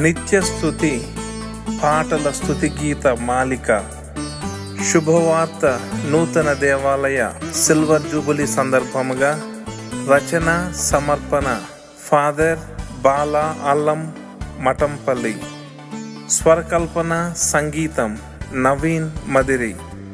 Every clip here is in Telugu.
నిత్య స్థుతి పాటల స్థుతి గీత మాలిక శుభవార్త నూతన దేవాలయ సిల్వర్ జూబిలీ సందర్భముగా రచన సమర్పణ ఫాదర్ బాలా అల్లం మఠంపల్లి స్వరకల్పన సంగీతం నవీన్ మదిరి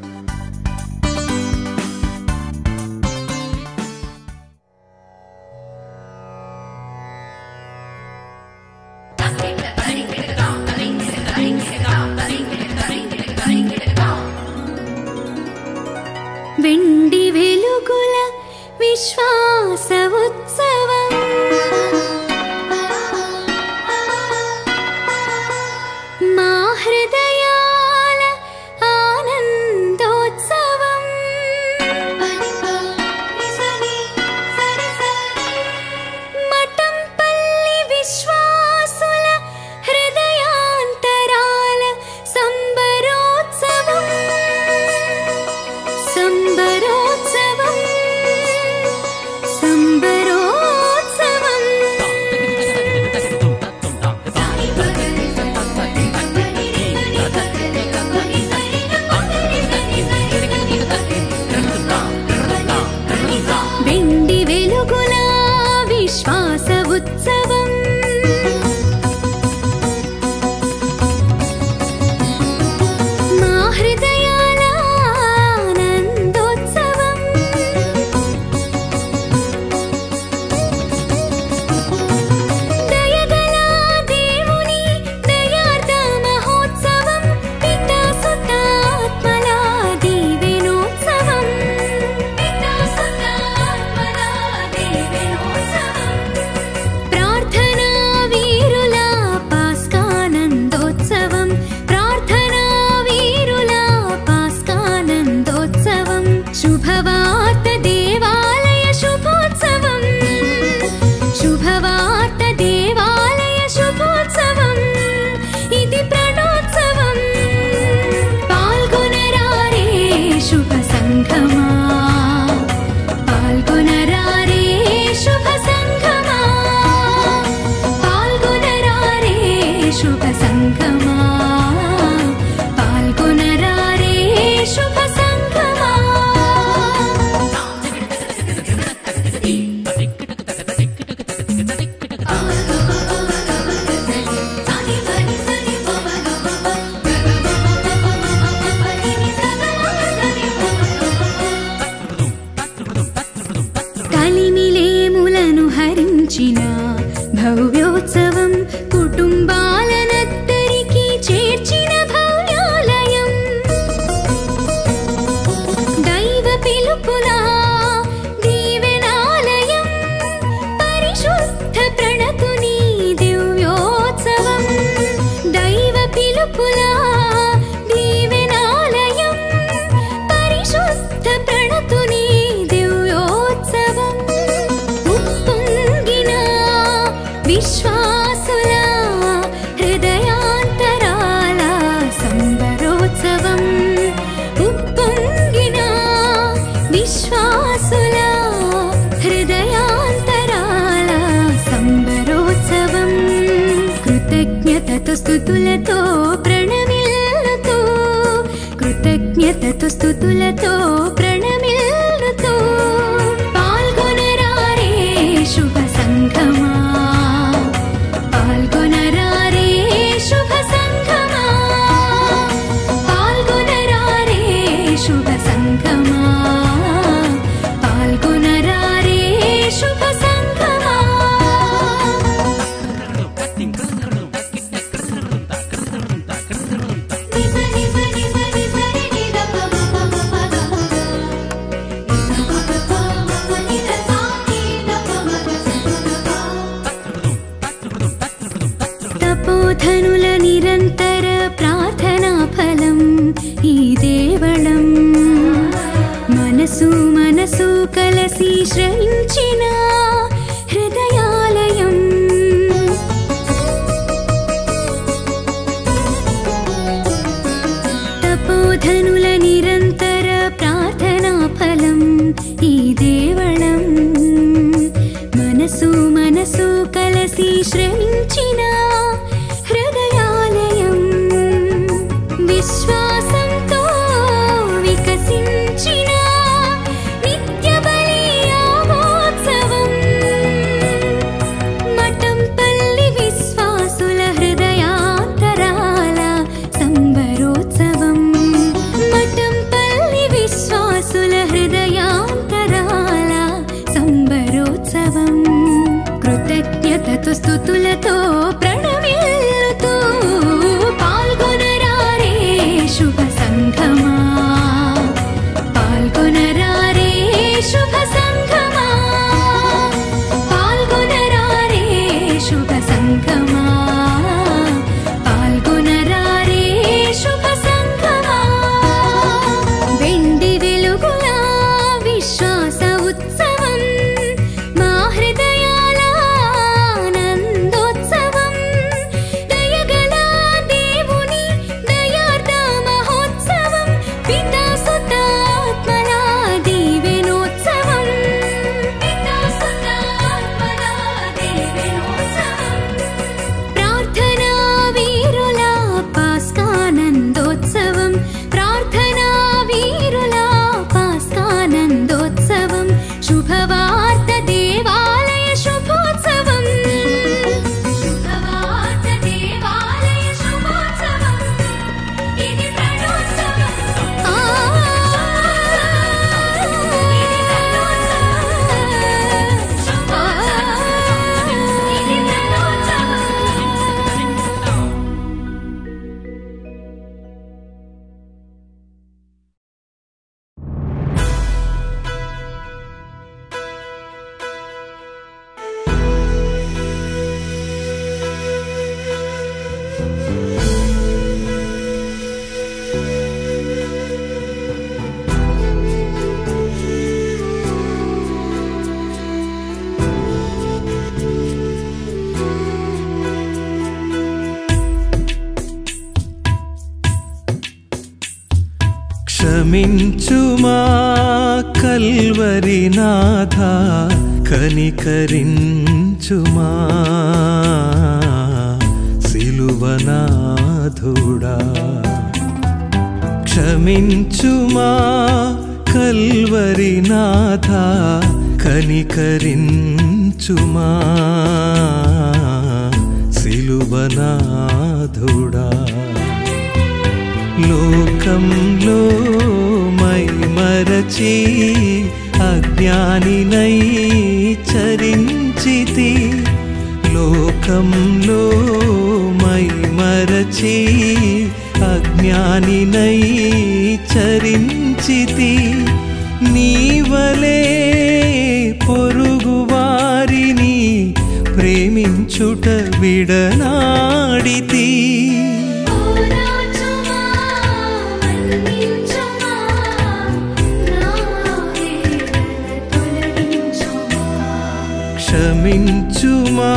వెండి వెలుగుల విశ్వాస ఉత్సవం మా హృదయాల ఆనందోత్సవం మఠంపల్లి విశ్వాసుల హృదయాంతరాల సంబరోత్సవం సంబరోత్సవం సంబరోత్సవం వెండి వెలుగుల విశ్వాస ఉత్సవం మా హృదయాల ఆనందోత్సవం దయగల దేవుని దయార్థ మహోత్సవం పితా సుతాత్మల దీవెనోత్సవం పితా సుతాత్మల దీవెనోత్సవం ప్రార్థనా వీరుల పాస్కానందోత్సవం ప్రార్థనా వీరుల పాస్కానందోత్సవం శుభవార్త దేవాలయ శుభోత్సవం శుభవార్త దేవాలయ శుభోత్సవం ఇది ప్రణోత్సవం పాల్గొనరారే శుభ సంఘమా పాల్గొనరారే శుభ సంఘమా పాల్గొనరారే శుభ సంఘమా పాల్గొనరారే శుభ సంఘమా కలిమిలేములను హరించిన భవ్యోత్సవం కుటుంబాలనద్దరికి చేర్చిన భవ్యాలయం దైవ పిలుపులా దీవెనాలయం పరిశుద్ధ ప్రణతుని దివ్యోత్సవం దైవ పిలుపులా దీవెనాలయం పరిశుద్ధ ప్రణతుని దివ్యోత్సవం ఉప్పొంగిన విశ్వాసుల హృదయాంతరాల సంబరోత్సవం ఉప్పొంగిన విశ్వాసుల హృదయాంతరాల సంబరోత్సవం కృతజ్ఞతతో స్థుతులతో ప్రణమిల్లుతూ కృతజ్ఞతతో స్థుతులతో ప్రణమిల్లుతూ పాల్గొనరారే శుభ సంఘమా పాల్గొనరారే శుభ సంఘమా పాల్గొనరారే శుభ సంఘమా పాల్గొనరారే శుభ సంఘమా తపోధనుల నిరంతర ప్రార్థనా ఫలం ఈ దేవళం మనసు మనసు కలసి శ్రమించిన హృదయాలయం తపోధనుల నిరంతర ప్రార్థనా ఫలం ఈ దేవళం మనసు మనసు కలసి శ్రమించిన హృదయ దివ్యోత్సవం కృతజ్ఞతతో స్థుతులతో ప్రణమిల్లుతూ పాల్గొనరారే శుభ సంఘమా పాల్గొనరారే శుభ సంఘమా పాల్గొనరారే శుభ సంఘమా పాల్గొనరారే శుభ సంఘమా వెండి వెలుగుల విశ్వాస ఉత్సవం మా హృదయాల ఆనందోత్సవం దయగల దేవుని దయార్ద మహోత్సవం పితా సుతాత్మల దీవెనోత్సవం పితా సుతాత్మల దీవెనోత్సవం ప్రార్థనా వీరుల పాస్కానందోత్సవం ప్రార్థనా వీరుల పాస్కానందోత్సవం శుభవార్త దేవాలయ శుభోత్సవం శుభవార్త దేవాలయ శుభోత్సవం ఇది ప్రణోత్సవం ఆ ఇది ప్రణోత్సవం ఇది ప్రణోత్సవం క్షమించుమా కల్వరినాథ కనికరించుమా సిలువనాథుడా క్షమించుమా కల్వరినాథ కనికరించుమా సిలువనాథుడా లోకంలో మై మరచి అజ్ఞానినై చరించితి లోకంలో మై మరచి అజ్ఞానినై చరించితి నీవలే పొరుగువారిని ప్రేమించుట విడనాడితి ఓరాచుమా మన్నించుమా నావే తొలగించుమా క్షమించుమా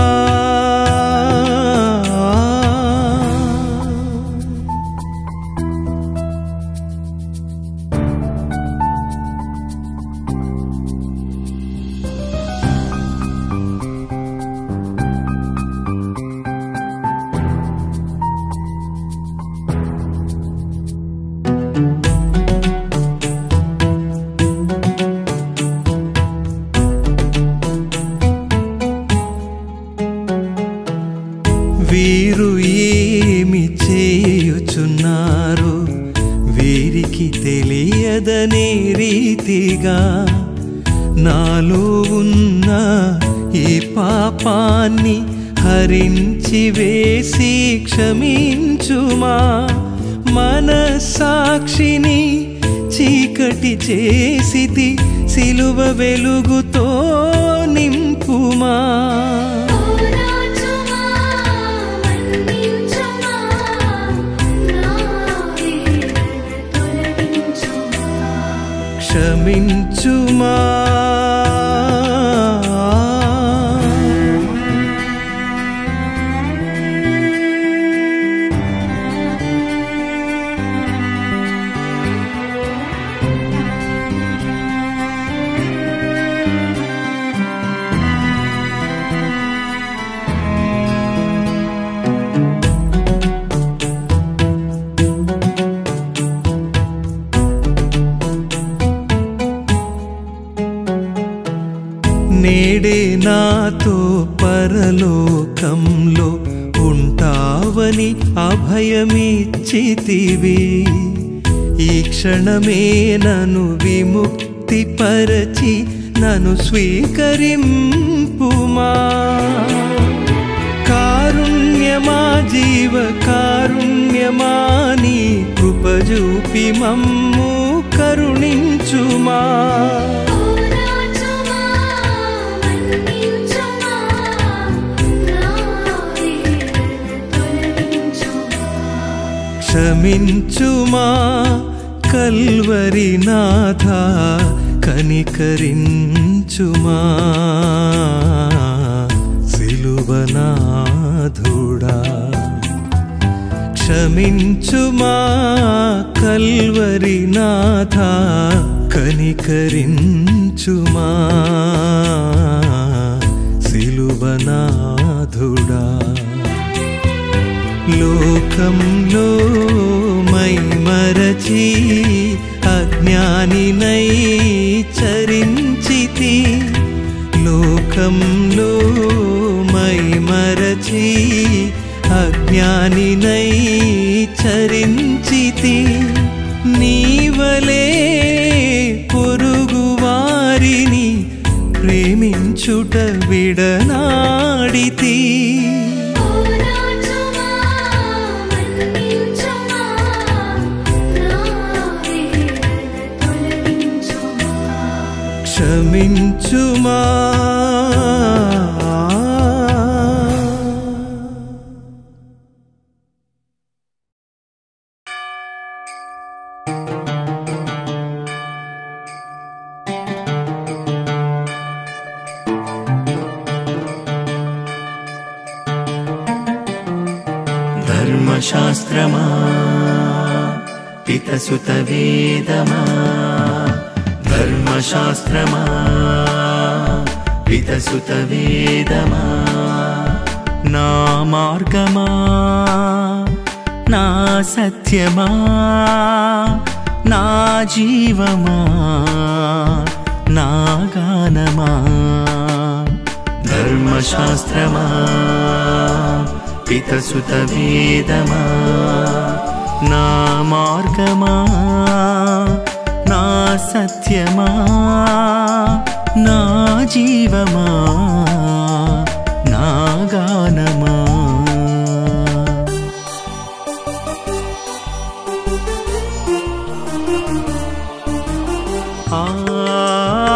వీరు ఏమి చేయుచున్నారు వీరికి తెలియదనే రీతిగా నాలో ఉన్న ఈ పాపాన్ని హరించి వేసి క్షమించుమా మనసాక్షిని చీకటి చేసితి సిలువ వెలుగుతో నింపుమా ఓరాచుమా మన్నించుమా నావే తొలగించుమా క్షమించుమా నేడే నాతో పరలోకంలో ఉంటావని అభయమిచ్చితివి ఈ క్షణమే నన్ను విముక్తి పరచి నన్ను స్వీకరింపుమా కారుణ్యమా జీవ కారుణ్యమా నీ కృపజూపి మమ్ము కరుణించుమా ఓదార్చుమా మన్నించుమా నా వేదన తొలగించుమా క్షమించుమా కల్వరి నాథ కనికరించుమా సిలువనాథుడా క్షమించుమా కల్వరి నాథ కనికరించుమా సిలువనాథుడా లోకంలో మై మరచి అజ్ఞానినై చరించితి లోకంలో మై మరచి అజ్ఞానినై చరించితి నీవలే పొరుగు వారిని ప్రేమించుట విడనాడితి ఓదార్చుమా మన్నించుమా నా వేదన తొలగించుమా క్షమించుమా ధర్మశాస్త్రమా పితసుత వేదమా ధర్మశాస్త్రమా పితసుత వేదమా నా మార్గమా నా సత్యమా నా జీవమా నా గానమా ధర్మశాస్త్రమా పితసుత వేదమా నా మార్గమా నా సత్యమా నా జీవమా నా గానమా ఆ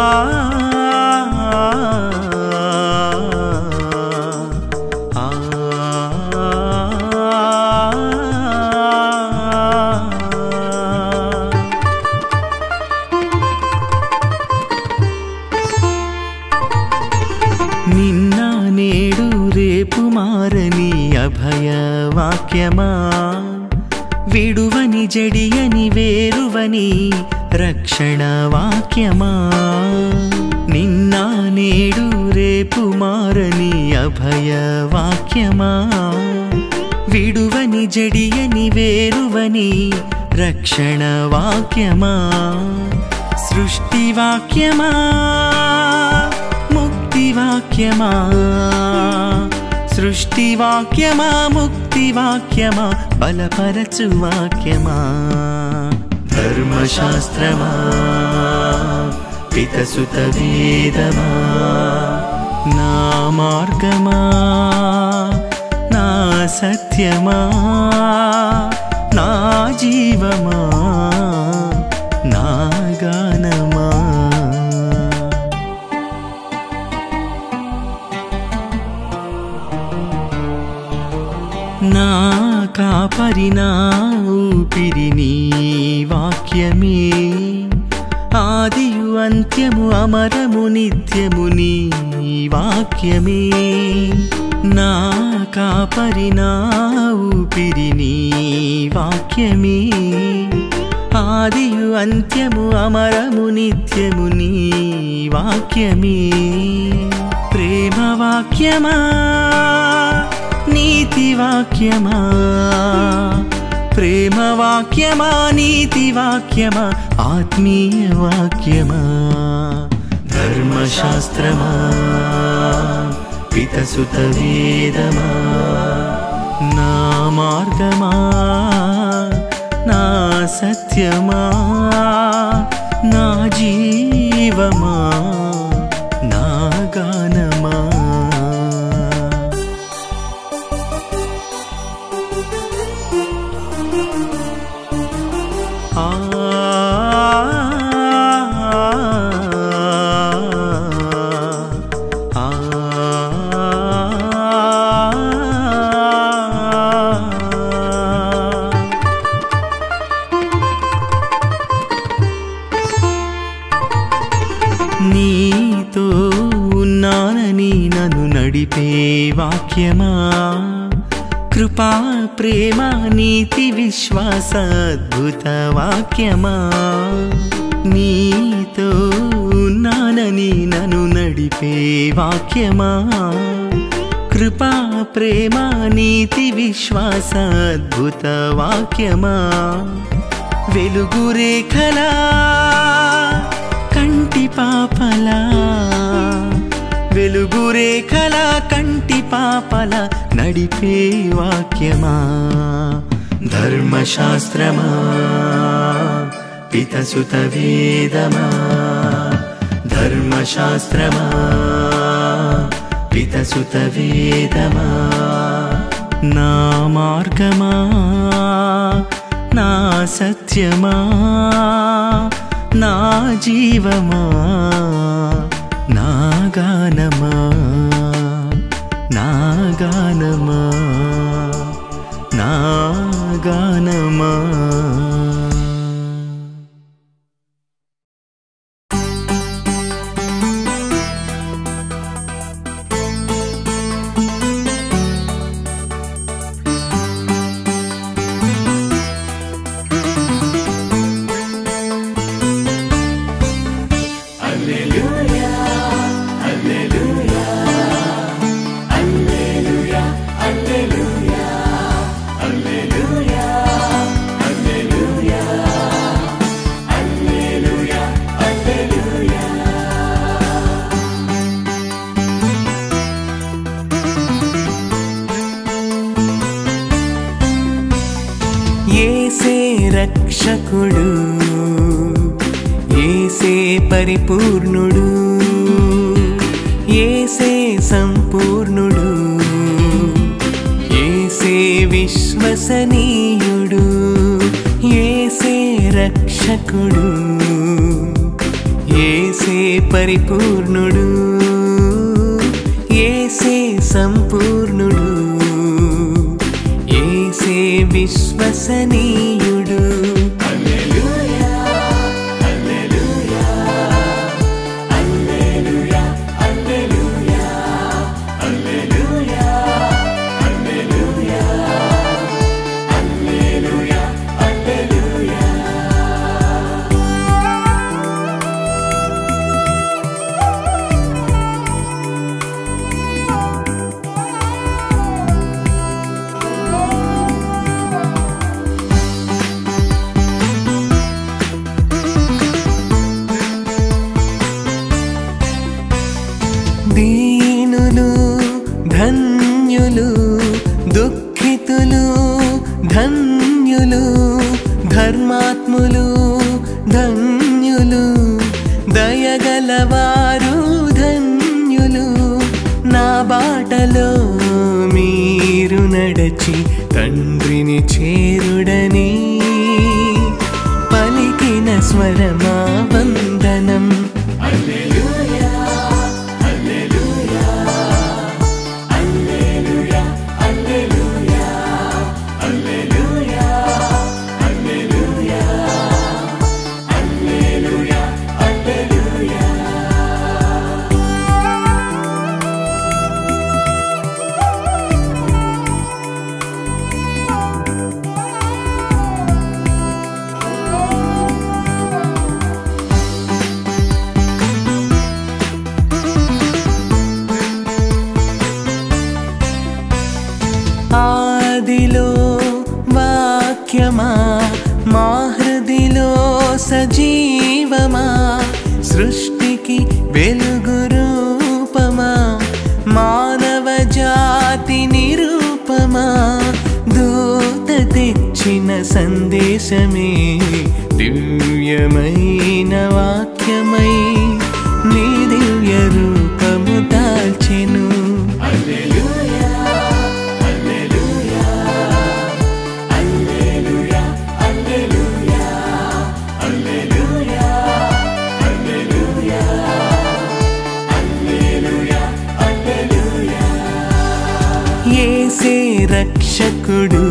నిన్న నేడు రేపు మారని అభయ వాక్యమా విడువని జడియని వేరువని రక్షణ వాక్యమా నిన్న నేడు రేపు మారని అభయ వాక్యమా విడువని జడియని వేరువని రక్షణ వాక్యమా సృష్టి వాక్యమా ముక్తి వాక్యమా సృష్టి వాక్యమా ముక్తి వాక్యమా బలపరచు వాక్యమా ధర్మశాస్త్రమా పితసుత వేదమా నా మార్గమా నా సత్యమా నా జీవమా నా గానమా నా కాపరి నా ఊపిరి నీ వాక్యమే ఆదియు అంత్యము అమరము నిత్యము నీ వాక్యమే నా కాపరి నా ఊపిరి నీ వాక్యమే ఆదియు అంత్యము అమరము నిత్యము నీ వాక్యమే ప్రేమ వాక్యమా నీతి వాక్యమా ప్రేమ వాక్యమా నీతి వాక్యమా ఆత్మీయ వాక్యమా ధర్మశాస్త్రమా పితసుత వేదమా నా మార్గమా నా సత్యమా నా జీవమా నడిపే వాక్యమా కృపా ప్రేమ నీతి విశ్వాస అద్భుత వాక్యమా నీతో ఉన్నానని నన్ను నడిపే వాక్యమా కృపా ప్రేమ నీతి విశ్వాస అద్భుత వాక్యమా వెలుగు రేఖలా కంటి పాపలా వెలుగు రేఖల కంటి పాపల నడిపే వాక్యమా ధర్మశాస్త్రమా పితసుత వేదమా ధర్మశాస్త్రమా పితసుత వేదమా నా మార్గమా నా సత్యమా నా జీవమా నా గానమా నా గానమా నా గానమా ఏసే రక్షకుడు ఏసే పరిపూర్ణుడు ఏసే సంపూర్ణుడు ఏసే విశ్వసనీయుడు ఏసే రక్షకుడు ఏసే పరిపూర్ణుడు ఏసే సంపూర్ణుడు ఏసే విశ్వసనీయుడు దీనులు ధన్యులు దుఃఖితులు ధన్యులు ధర్మాత్ములు ధన్యులు దయగలవారు ధన్యులు నా బాటలో మీరు నడచి తండ్రిని చేరుడని పలికిన స్వరమా వందనం ఆదిలో వాక్యమా మా హృదిలో సజీవమా సృష్టికి వెలుగు రూపమా మానవ జాతి నిరూపమా దూత తెచ్చిన సందేశమే దివ్యమైన వాక్యమై నీ దివ్య రూపము దాల్చెను ఏసే రక్షకుడు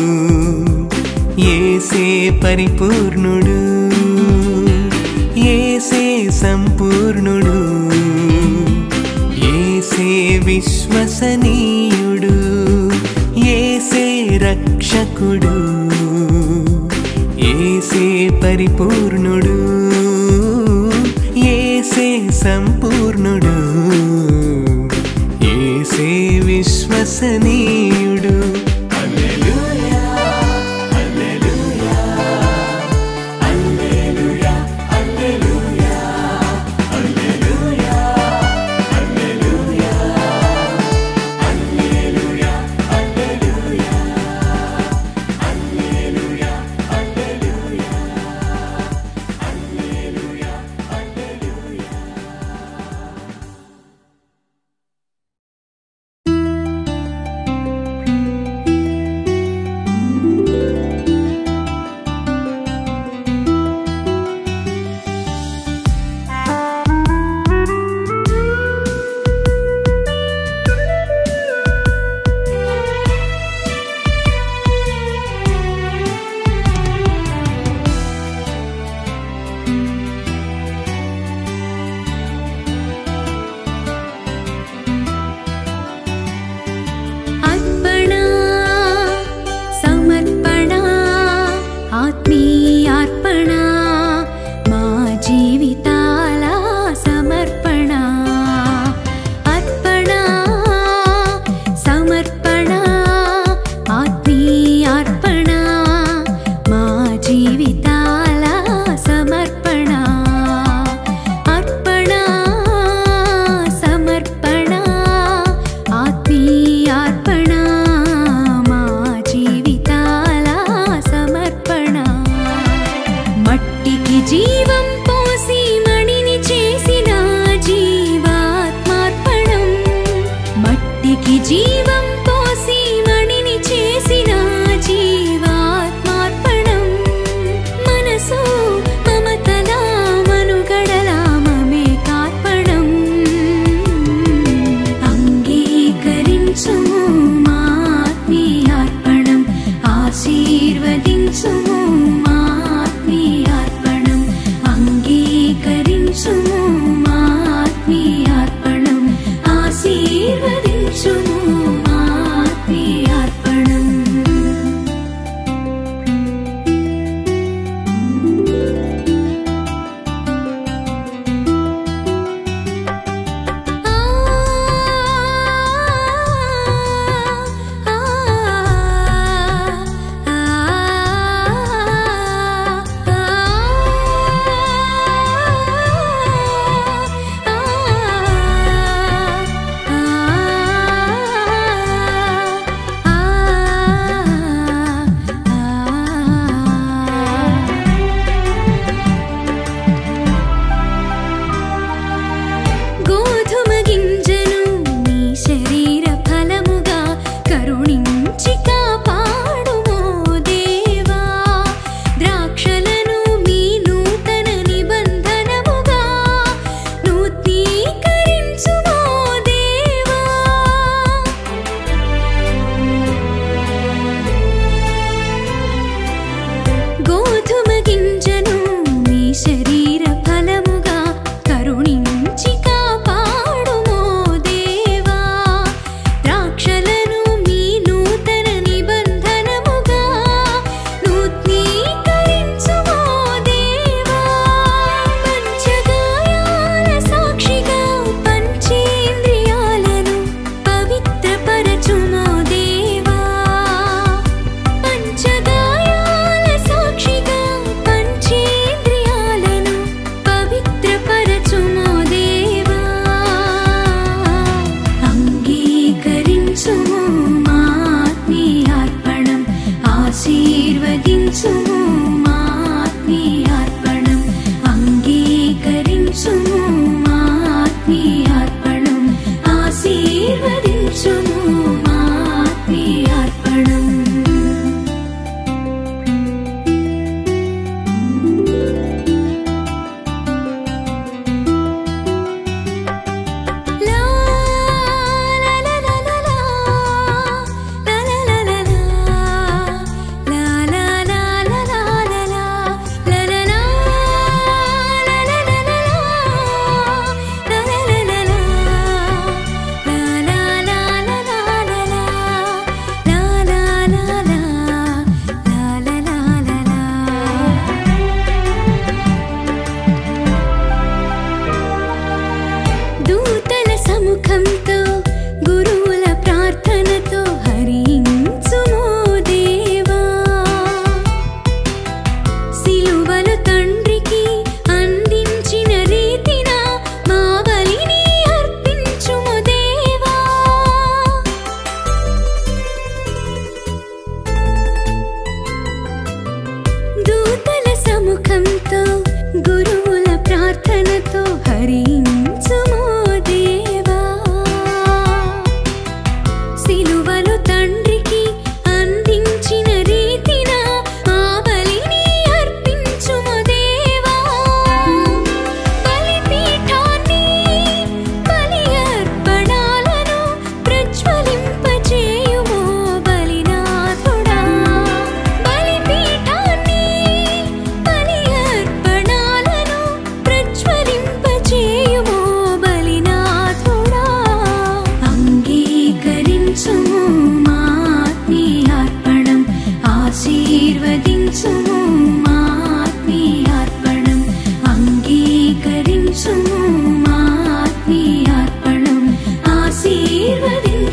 ఏసే పరిపూర్ణుడు ఏసే సంపూర్ణుడు ఏసే విశ్వసనీయుడు విశ్వసనీయుడు ఏసే రక్షకుడు ఏసే పరిపూర్ణుడు ఏసే సంపూర్ణుడు ఏసే విశ్వసనీయుడు అర్పణ సమర్పణ ఆత్మీయార్పణ మా జీవితాల సమర్పణ అర్పణ సమర్పణ ఆత్మీయార్పణ మా జీవితాల సమర్పణ అర్పణ సమర్పణ ఆత్మీయార్పణ మా జీవితాల సమర్పణ మట్టికి జీవం పోసి మణిని చేసిన జీవాత్మార్పణం మట్టికి జీవం పోసి మణిని చేసిన జీవాత్మార్పణం మనసు మమతల మనుగడల మమే కార్పణం అంగీకరించుము మా ఆత్మీయార్పణం ఆశీర్వదించుము మా ఆత్మీయార్పణం అంగీకరించుము మా ఆత్మీయార్పణం ఆశీర్వదించుము మా ఆత్మీయార్పణం ఆ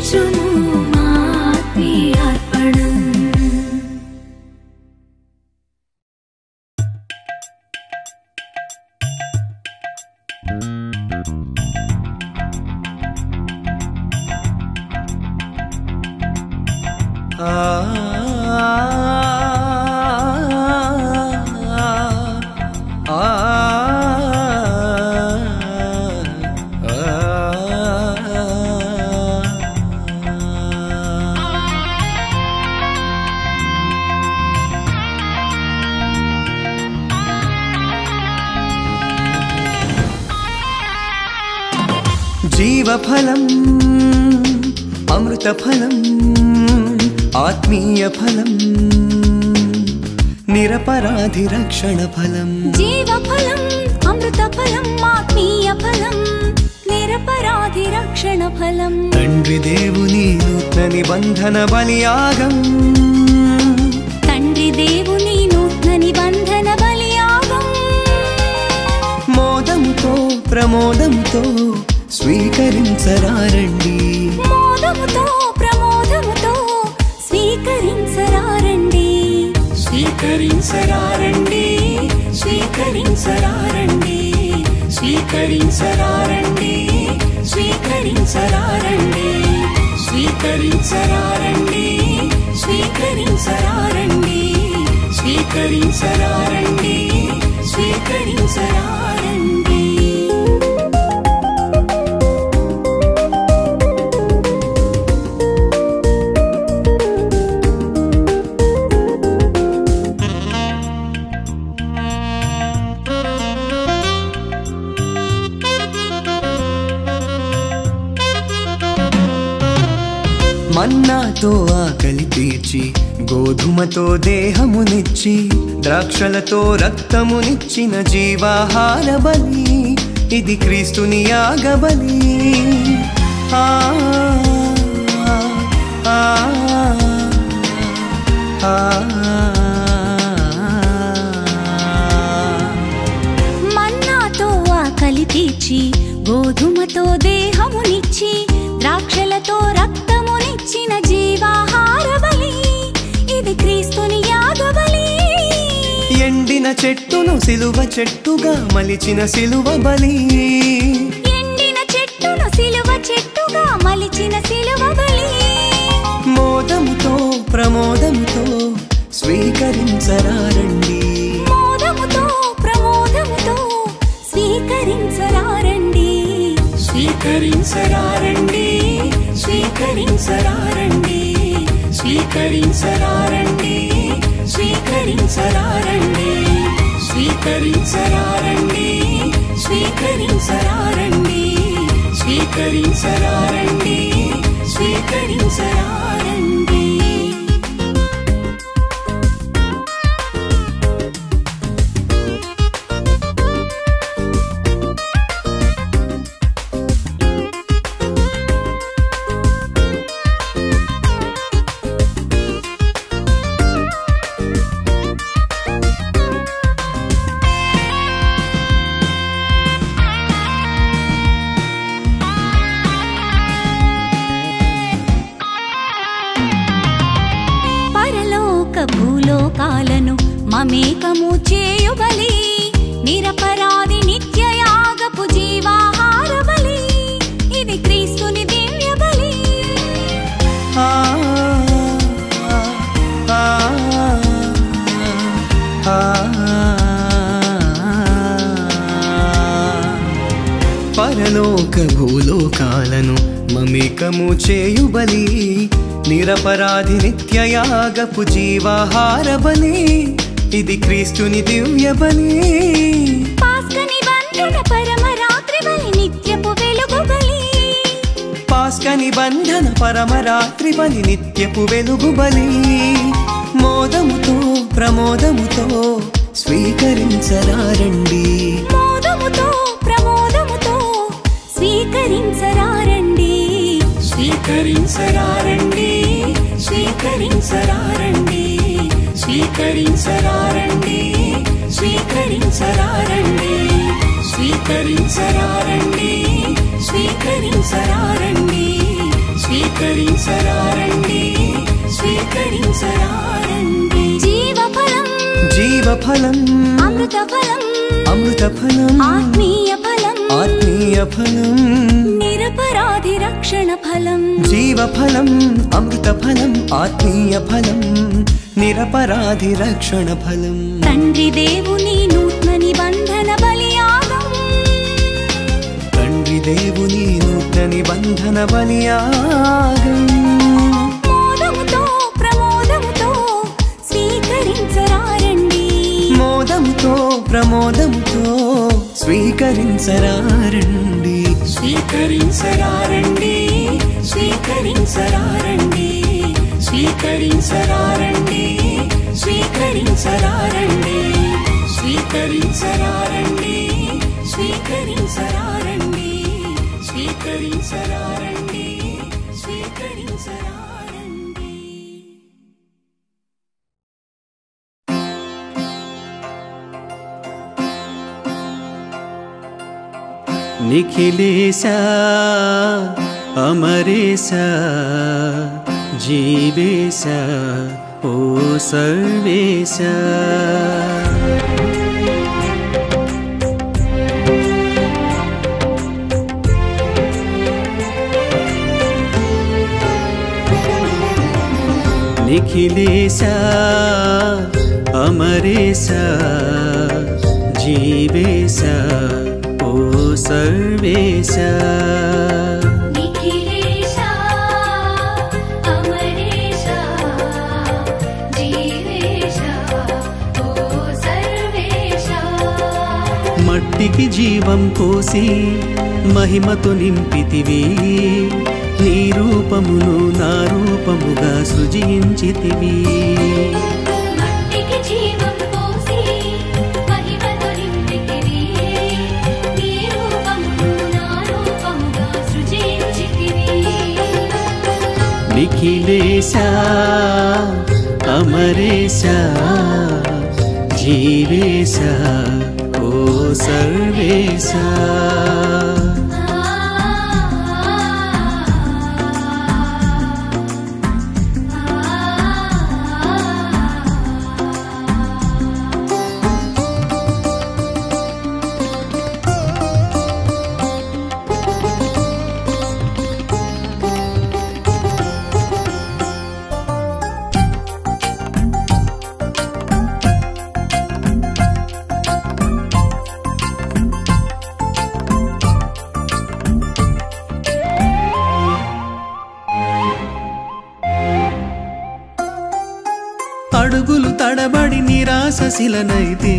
స్వీకరించుము మా ఆత్మీయార్పణం జీవఫలం అమృతఫలం ఆత్మీయ ఫలం నిరపరాధి రక్షణ ఫలం జీవఫలం అమృతఫలం ఆత్మీయ ఫలం నిరపరాధి రక్షణ ఫలం తండ్రి దేవుని నూతన నిబంధన బలియాగం తండ్రి దేవుని నూతన నిబంధన బలియాగం మోదముతో ప్రమోదముతో స్వీకరించరారండి మోదముతో ప్రమోదముతో స్వీకరించరారండి స్వీకరించరారండి స్వీకరించరారండి స్వీకరించరారండి స్వీకరించరారండి స్వీకరించరారండి స్వీకరించరారండి స్వీకరించరారండి స్వీకరించరారండి మన్నాతో ఆకలి తీర్చి గోధుమతో దేహమునిచ్చి ద్రాక్షలతో రక్తమునిచ్చిన జీవాహార బలి ఇది క్రీస్తుని యాగబలి ఆ, ఆ, ఆ, ఆ. మన్నాతో ఆకలి తీర్చి గోధుమతో దేహమునిచ్చి ద్రాక్షలతో రక్తమునిచ్చిన జీవాహార బలి ఇది క్రీస్తుని యాగబలి ఎండిన చెట్టును సిలువ చెట్టుగా మలిచిన సిలువ బలి ఎండిన చెట్టును సిలువ చెట్టుగా మలిచిన సిలువ బలి మోదముతో ప్రమోదముతో స్వీకరించరారండి మోదముతో ప్రమోదముతో స్వీకరించరారండి స్వీకరించరారండి స్వీకరించరారండి స్వీకరించరారండి స్వీకరించరారండి స్వీకరించరారండి స్వీకరించరారండి స్వీకరించరారండి స్వీకరించరారండి పరలోక భూలోకాలను మమేకము చేయుబలి నిరపరాధి నిత్యయాగపు జీవాహార బలి ఇది క్రీస్తుని దివ్య బలి ఆ, ఆ, ఆ, పరలోక భూలోకాలను మమేకము చేయుబలి నిరపరాధి నిత్యయాగపు జీవాహార బలి ఇది క్రీస్తుని దివ్య బలి పాస్క నిబంధన పరమ రాత్రి బలి నిత్యపు వెలుగు బలి పాస్క నిబంధన పరమరాత్రి బలి నిత్యపు వెలుగు బలి మోదముతో ప్రమోదముతో స్వీకరించరారండి మోదముతో ప్రమోదముతో స్వీకరించరారండి స్వీకరించరారండి స్వీకరించరారండి స్వీకరించరారండి స్వీకరించరారండి స్వీకరించరారండి స్వీకరించరారండి స్వీకరించరారండి స్వీకరించరారండి జీవఫలం జీవఫలం అమృత ఫలం అమృత ఫలం ఆత్మీయ ఫలం ఆత్మీయ ఫలం నిరపరాధి రక్షణ ఫలం జీవఫలం అమృత ఫలం ఆత్మీయ ఫలం నిరపరాధి రక్షణ ఫలం తండ్రి దేవుని నూతన నిబంధన బలియాగం తండ్రి దేవుని నూతన నిబంధన బలియాగం మోదముతో ప్రమోదముతో స్వీకరించరారండి మోదముతో ప్రమోదముతో స్వీకరించరారండి స్వీకరించరారండి స్వీకరించరారండి స్వీకరించరారండి స్వీకరించరారండి స్వీకరించరారండి స్వీకరించరారండి స్వీకరించరారండి స్వీకరించరారండి నిఖిలేశ అమరేశ జీవేశ ఓ సర్వేశ నిఖిలేశ అమరేశ జీవేశ ఓ సర్వేశ నిఖిలేశ అమరేశ జీవేశ ఓ సర్వేశ మట్టికి జీవం పోసి మహిమతో నింపితివి నీ రూపమును నా రూపముగా సృజించితివి మట్టికి జీవం పోసి మహిమతో నింపితివి నీ రూపమును నా రూపముగా సృజించితివి నిఖిలేశ అమరేశ జీవేశ ఓ సర్వేశ అడుగులు తడబడి నిరాశ శిలనైతే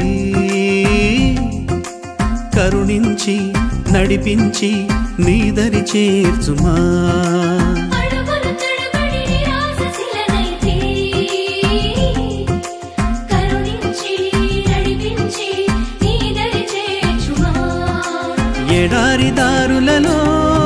కరుణించి నడిపించి నీదరి చేర్చుమా అడుగులు తడబడి నిరాశశిలనైతే కరుణించి నడిపించి నీ దరి చేర్చుమా ఎడారి దారులలో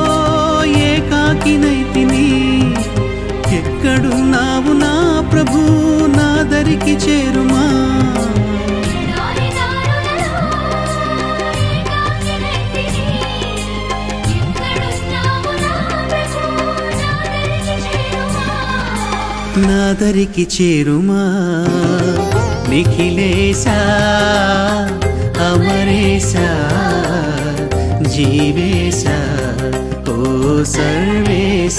ఏకాకినైతిని ఎక్కడున్నావు నా ప్రభు నా దరికి చేరుమా ఎడారి దారులలో ఏకాకినైతిని. ఎక్కడున్నావు నా ప్రభూ, నా దరికి చేరుమా. నా దరికి చేరుమా నిఖిలేశ అమరేశ జీవేశ ఓ సర్వేశ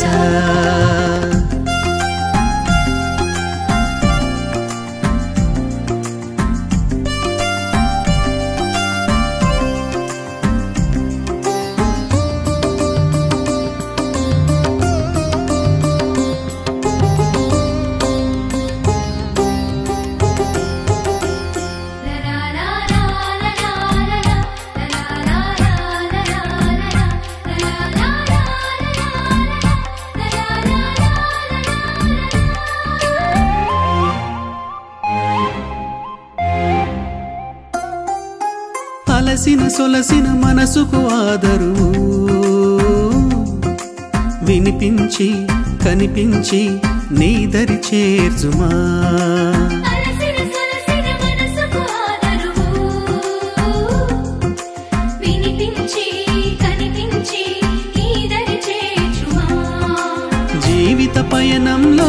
అలసిన సొలసిన మనసుకు ఆదరు వినిపించి కనిపించి నీ దరి చేర్చుమా అలసిన సొలసిన మనసుకు ఆదరువు. వినిపించి కనిపించి నీ దరి చేర్చుమా. జీవిత పయనంలో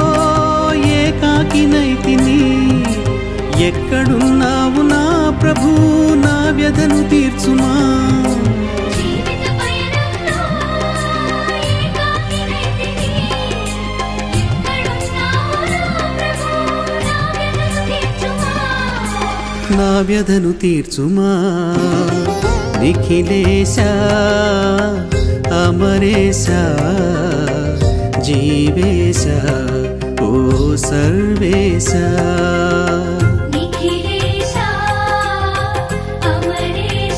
ఏకాకినైతిని ఎక్కడున్నావు నా ప్రభు నా వ్యధను తీర్చుమా జీవిత పయనంలో ఏకాకినైతిని ఎక్కడున్నావు నా ప్రభు నా వ్యధను నా వ్యధను తీర్చుమా తీర్చుమా నిఖిలేశ అమరేశ జీవేశ ఓ సర్వేశ నిఖిలేశ అమరేశ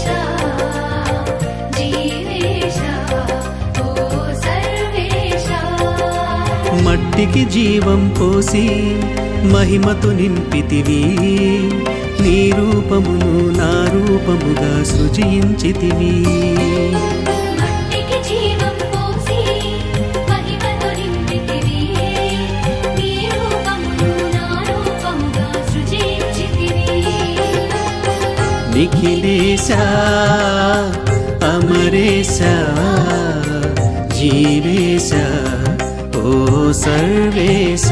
జీవేశ ఓ సర్వేశ మట్టికి జీవం పోసి మహిమతో నింపితివి నీ రూపమును నా రూపముగా సృజించితివి మట్టికి జీవం పోసి మహిమతో నింపితివి నీ రూపమును నా రూపముగా సృజించితివి నిఖిలేశ అమరేశ జీవేశ ఓ సర్వేశ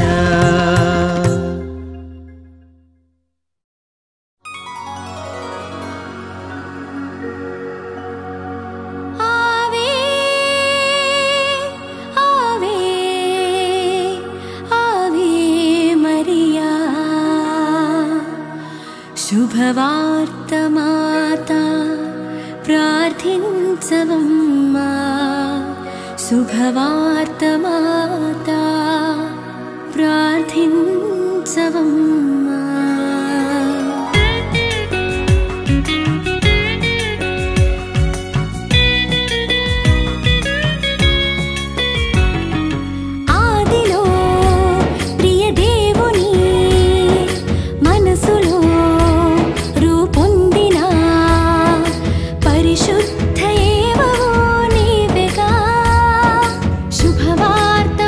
ఆవే ఆవే ఆవే మరియా శుభవార్తమాత ప్రార్థించవమ్మా శుభవార్తమాత ప్రార్థించవమ్మా ఆదిలో ప్రియ దేవుని మనసులో రూపొందిన పరిశుద్ధ ఏవో నీవెగా శుభవార్త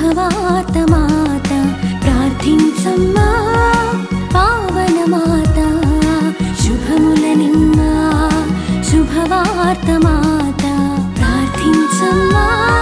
శుభవార్త మాత ప్రార్థించమ్మా పావన మాత శుభముల నిన్న శుభవార్త మాత ప్రార్థించమ్మా